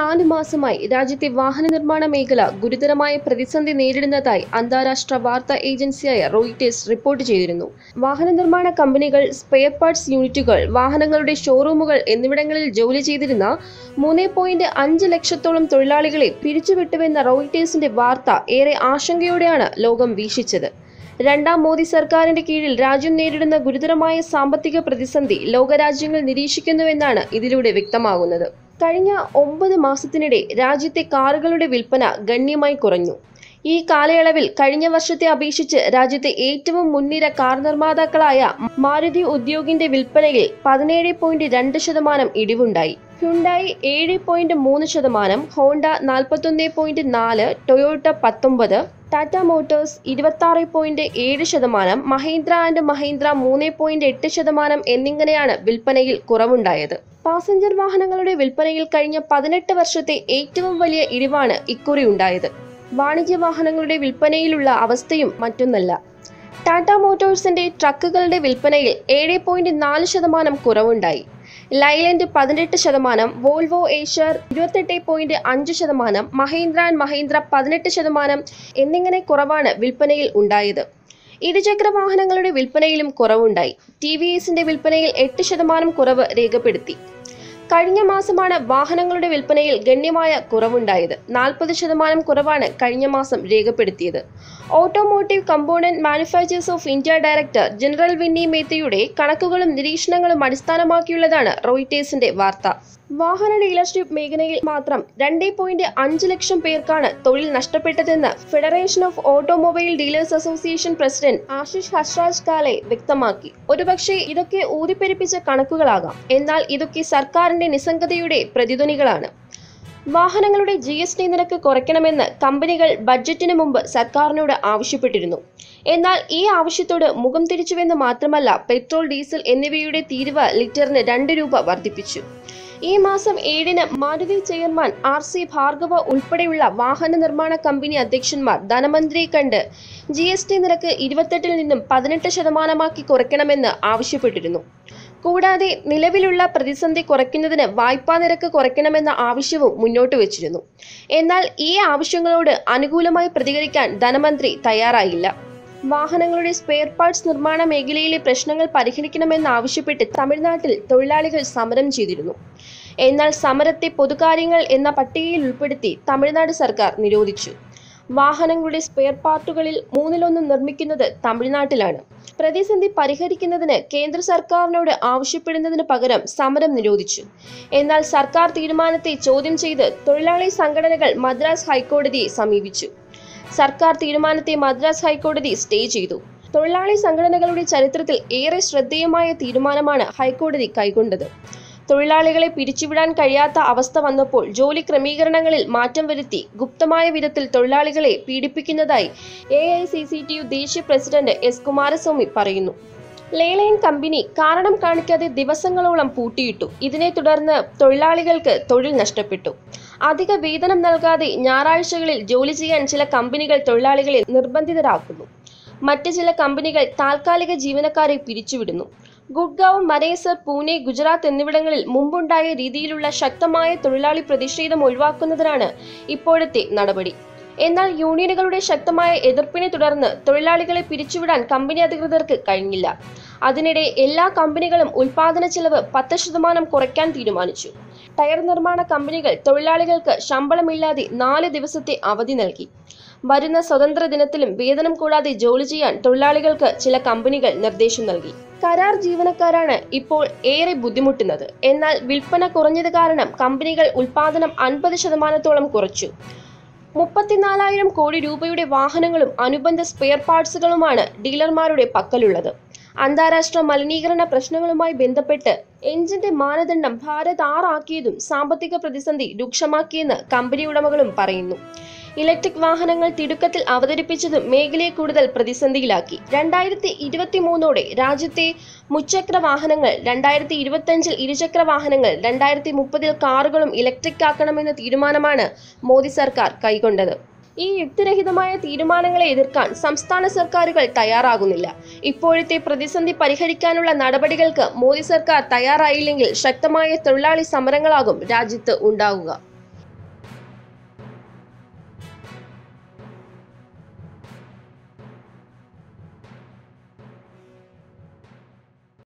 നാല് മാസമായി രാജ്യത്തെ വാഹന നിർമ്മാണ മേഖല ഗുരുതരമായ പ്രതിസന്ധി നേരിടുന്നതായി അന്താരാഷ്ട്ര വാർത്താ ഏജൻസിയായ റോയിറ്റേഴ്സ് റിപ്പോർട്ട് ചെയ്തിരുന്നു വാഹന നിർമ്മാണ കമ്പനികൾ സ്പെയർ പാർട്സ് യൂണിറ്റുകൾ വാഹനങ്ങളുടെ ഷോറൂമുകൾ എന്നിവിടങ്ങളിൽ ജോലി ചെയ്തിരുന്ന മൂന്ന് പോയിന്റ് അഞ്ച് ലക്ഷത്തോളം തൊഴിലാളികളെ പിരിച്ചുവിട്ടുവെന്ന റോയിറ്റേഴ്സിന്റെ വാർത്ത ഏറെ ആശങ്കയോടെയാണ് ലോകം വീക്ഷിച്ചത് രണ്ടാം മോദി സർക്കാരിന്റെ കീഴിൽ രാജ്യം നേരിടുന്ന ഗുരുതരമായ സാമ്പത്തിക പ്രതിസന്ധി ലോകരാജ്യങ്ങൾ നിരീക്ഷിക്കുന്നുവെന്നാണ് ഇതിലൂടെ വ്യക്തമാകുന്നത് കഴിഞ്ഞ ഒമ്പത് മാസത്തിനിടെ രാജ്യത്തെ കാറുകളുടെ വിൽപ്പന ഗണ്യമായി കുറഞ്ഞു ഈ കാലയളവിൽ കഴിഞ്ഞ വർഷത്തെ അപേക്ഷിച്ച് രാജ്യത്തെ ഏറ്റവും മുൻനിര കാർ നിർമ്മാതാക്കളായ മാരുതി ഉദ്യോഗിന്റെ വിൽപ്പനയിൽ പതിനേഴ് പോയിന്റ് രണ്ട് ശതമാനം ഇടിവുണ്ടായി ഹ്യുണ്ടായി ഏഴ് പോയിന്റ് മൂന്ന് ശതമാനം ഹോണ്ട നാൽപ്പത്തൊന്ന് പോയിന്റ് നാല് ടൊയോട്ട പത്തൊമ്പത് ടാറ്റ മോട്ടോഴ്സ് ഇരുപത്തി ആറ് പോയിന്റ് ഏഴ് ശതമാനം മഹീന്ദ്ര ആൻഡ് മഹീന്ദ്ര മൂന്ന് പോയിന്റ് എട്ട് ശതമാനം എന്നിങ്ങനെയാണ് വിൽപ്പനയിൽ കുറവുണ്ടായത് പാസഞ്ചർ വാഹനങ്ങളുടെ വിൽപ്പനയിൽ കഴിഞ്ഞ പതിനെട്ട് വർഷത്തെ ഏറ്റവും വലിയ ഇടിവാണ് ഇക്കുറി ഉണ്ടായത് വാണിജ്യ വാഹനങ്ങളുടെ വിൽപ്പനയിലുള്ള അവസ്ഥയും മറ്റൊന്നല്ല ടാറ്റ മോട്ടോഴ്സിന്റെ ട്രക്കുകളുടെ വിൽപ്പനയിൽ ഏഴ് പോയിന്റ് നാല് ശതമാനം കുറവുണ്ടായി ലൈലൻഡ് പതിനെട്ട് ശതമാനം വോൾവോ ഏഷ്യർ ഇരുപത്തെട്ട് പോയിന്റ് അഞ്ച് ശതമാനം മഹീന്ദ്ര ആൻഡ് മഹീന്ദ്ര പതിനെട്ട് ശതമാനം എന്നിങ്ങനെ കുറവാണ് വിൽപ്പനയിൽ ഉണ്ടായത് ഇരുചക്ര വാഹനങ്ങളുടെ വിൽപ്പനയിലും കുറവുണ്ടായി ടി വി എസിന്റെ വിൽപ്പനയിൽ എട്ട് ശതമാനം കുറവ് രേഖപ്പെടുത്തി കഴിഞ്ഞ മാസമാണ് വാഹനങ്ങളുടെ വിൽപ്പനയിൽ ഗണ്യമായ കുറവുണ്ടായത് നാൽപ്പത് ശതമാനം കുറവാണ് കഴിഞ്ഞ മാസം രേഖപ്പെടുത്തിയത് automotive component manufacturers of India director general Vinnie മേത്തയുടെ കണക്കുകളും നിരീക്ഷണങ്ങളും അടിസ്ഥാനമാക്കിയുള്ളതാണ് റോയിറ്റേഴ്സിന്റെ വാർത്ത വാഹന ഡീലർഷിപ്പ് മേഖലയിൽ മാത്രം രണ്ട് പോയിന്റ് അഞ്ച് ലക്ഷം പേർക്കാണ് തൊഴിൽ നഷ്ടപ്പെട്ടതെന്ന് federation of automobile dealers association president Ashish Hasraj Kale വ്യക്തമാക്കി ഒരുപക്ഷെ ഇതൊക്കെ ഊതിപ്പെരുപ്പിച്ച കണക്കുകളാകാം എന്നാൽ ഇതൊക്കെ സർക്കാരിന്റെ നിസ്സംഗതയുടെ പ്രതിധ്വനികളാണ് വാഹനങ്ങളുടെ ജി എസ് ടി നിരക്ക് കുറയ്ക്കണമെന്ന് കമ്പനികൾ ബഡ്ജറ്റിന് മുമ്പ് സർക്കാരിനോട് ആവശ്യപ്പെട്ടിരുന്നു എന്നാൽ ഈ ആവശ്യത്തോട് മുഖം തിരിച്ചുവെന്ന് മാത്രമല്ല പെട്രോൾ ഡീസൽ എന്നിവയുടെ തീരുവ ലിറ്ററിന് രണ്ട് രൂപ വർദ്ധിപ്പിച്ചു ഈ മാസം ഏഴിന് Maruti chairman R C Bhargava ഉൾപ്പെടെയുള്ള വാഹന നിർമ്മാണ കമ്പനി അധ്യക്ഷന്മാർ ധനമന്ത്രിയെ കണ്ട് ജി എസ് ടി നിരക്ക് ഇരുപത്തെട്ടിൽ നിന്നും പതിനെട്ട് ശതമാനമാക്കി കുറയ്ക്കണമെന്ന് ആവശ്യപ്പെട്ടിരുന്നു കൂടാതെ നിലവിലുള്ള പ്രതിസന്ധി കുറയ്ക്കുന്നതിന് വായ്പാ നിരക്ക് കുറയ്ക്കണമെന്ന ആവശ്യവും മുന്നോട്ട് വച്ചിരുന്നു എന്നാൽ ഈ ആവശ്യങ്ങളോട് അനുകൂലമായി പ്രതികരിക്കാൻ ധനമന്ത്രി തയ്യാറായില്ല വാഹനങ്ങളുടെ സ്പെയർ പാർട്സ് നിർമ്മാണ മേഖലയിലെ പ്രശ്നങ്ങൾ പരിഹരിക്കണമെന്നാവശ്യപ്പെട്ട് തമിഴ്നാട്ടിൽ തൊഴിലാളികൾ സമരം ചെയ്തിരുന്നു എന്നാൽ സമരത്തെ പൊതുകാര്യങ്ങൾ എന്ന പട്ടികയിൽ ഉൾപ്പെടുത്തി തമിഴ്നാട് സർക്കാർ നിരോധിച്ചു വാഹനങ്ങളുടെ സ്പെയർ പാർട്ടുകളിൽ മൂന്നിലൊന്ന് നിർമ്മിക്കുന്നത് തമിഴ്നാട്ടിലാണ് പ്രതിസന്ധി പരിഹരിക്കുന്നതിന് കേന്ദ്ര സർക്കാരിനോട് ആവശ്യപ്പെടുന്നതിന് പകരം സമരം നിരോധിച്ചു എന്നാൽ സർക്കാർ തീരുമാനത്തെ ചോദ്യം ചെയ്ത് തൊഴിലാളി സംഘടനകൾ മദ്രാസ് ഹൈക്കോടതിയെ സമീപിച്ചു സർക്കാർ തീരുമാനത്തെ മദ്രാസ് ഹൈക്കോടതി സ്റ്റേ ചെയ്തു തൊഴിലാളി സംഘടനകളുടെ ചരിത്രത്തിൽ ഏറെ ശ്രദ്ധേയമായ തീരുമാനമാണ് ഹൈക്കോടതി കൈക്കൊണ്ടത് തൊഴിലാളികളെ പിരിച്ചുവിടാൻ കഴിയാത്ത അവസ്ഥ വന്നപ്പോൾ ജോലി ക്രമീകരണങ്ങളിൽ മാറ്റം വരുത്തി ഗുപ്തമായ വിധത്തിൽ തൊഴിലാളികളെ പീഡിപ്പിക്കുന്നതായി A I C C T U ദേശീയ പ്രസിഡന്റ് എസ് കുമാരസ്വാമി പറയുന്നു ലേലൈൻ കമ്പനി കാരണം കാണിക്കാതെ ദിവസങ്ങളോളം പൂട്ടിയിട്ടു ഇതിനെ തുടർന്ന് തൊഴിലാളികൾക്ക് തൊഴിൽ നഷ്ടപ്പെട്ടു അധിക വേതനം നൽകാതെ ഞായറാഴ്ചകളിൽ ജോലി ചെയ്യാൻ ചില കമ്പനികൾ തൊഴിലാളികളെ നിർബന്ധിതരാക്കുന്നു മറ്റ് ചില കമ്പനികൾ താൽക്കാലിക ജീവനക്കാരെ പിരിച്ചുവിടുന്നു ഗുഡ്ഗാവ് മരേസർ പൂനെ ഗുജറാത്ത് എന്നിവിടങ്ങളിൽ മുമ്പുണ്ടായ രീതിയിലുള്ള ശക്തമായ തൊഴിലാളി പ്രതിഷേധം ഒഴിവാക്കുന്നതിനാണ് ഇപ്പോഴത്തെ നടപടി എന്നാൽ യൂണിയനുകളുടെ ശക്തമായ എതിർപ്പിനെ തുടർന്ന് തൊഴിലാളികളെ പിരിച്ചുവിടാൻ കമ്പനി അധികൃതർക്ക് കഴിഞ്ഞില്ല അതിനിടെ എല്ലാ കമ്പനികളും ഉൽപാദന ചെലവ് പത്ത് ശതമാനം കുറയ്ക്കാൻ തീരുമാനിച്ചു ടയർ നിർമ്മാണ കമ്പനികൾ തൊഴിലാളികൾക്ക് ശമ്പളമില്ലാതെ നാല് ദിവസത്തെ അവധി നൽകി വരുന്ന സ്വതന്ത്ര ദിനത്തിലും വേതനം കൂടാതെ ജോലി ചെയ്യാൻ തൊഴിലാളികൾക്ക് ചില കമ്പനികൾ നിർദ്ദേശം നൽകി കരാർ ജീവനക്കാരാണ് ഇപ്പോൾ ഏറെ ബുദ്ധിമുട്ടുന്നത് എന്നാൽ വിൽപ്പന കുറഞ്ഞത് കാരണം കമ്പനികൾ ഉൽപാദനം അൻപത് ശതമാനത്തോളം കുറച്ചു മുപ്പത്തിനാലായിരം കോടി രൂപയുടെ വാഹനങ്ങളും അനുബന്ധ സ്പെയർ പാർട്സുകളുമാണ് ഡീലർമാരുടെ പക്കലുള്ളത് അന്താരാഷ്ട്ര മലിനീകരണ പ്രശ്നങ്ങളുമായി ബന്ധപ്പെട്ട് എഞ്ചിന്റെ മാനദണ്ഡം ഭാരത് ആറാക്കിയതും സാമ്പത്തിക പ്രതിസന്ധി രൂക്ഷമാക്കിയെന്ന് കമ്പനി ഉടമകളും പറയുന്നു ഇലക്ട്രിക് വാഹനങ്ങൾ തിടുക്കത്തിൽ അവതരിപ്പിച്ചതും മേഖലയെ കൂടുതൽ പ്രതിസന്ധിയിലാക്കി രണ്ടായിരത്തി ഇരുപത്തി മൂന്നോടെ രാജ്യത്തെ മുച്ചക്ര വാഹനങ്ങൾ രണ്ടായിരത്തി ഇരുപത്തിയഞ്ചിൽ ഇരുചക്ര വാഹനങ്ങൾ രണ്ടായിരത്തി മുപ്പതിൽ കാറുകളും ഇലക്ട്രിക് ആക്കണമെന്ന തീരുമാനമാണ് മോദി സർക്കാർ കൈക്കൊണ്ടത് ഈ യുക്തിരഹിതമായ തീരുമാനങ്ങളെ എതിർക്കാൻ സംസ്ഥാന സർക്കാരുകൾ തയ്യാറാകുന്നില്ല ഇപ്പോഴത്തെ പ്രതിസന്ധി പരിഹരിക്കാനുള്ള നടപടികൾക്ക് മോദി സർക്കാർ തയ്യാറായില്ലെങ്കിൽ ശക്തമായ തൊഴിലാളി സമരങ്ങളാകും രാജ്യത്ത് ഉണ്ടാകുക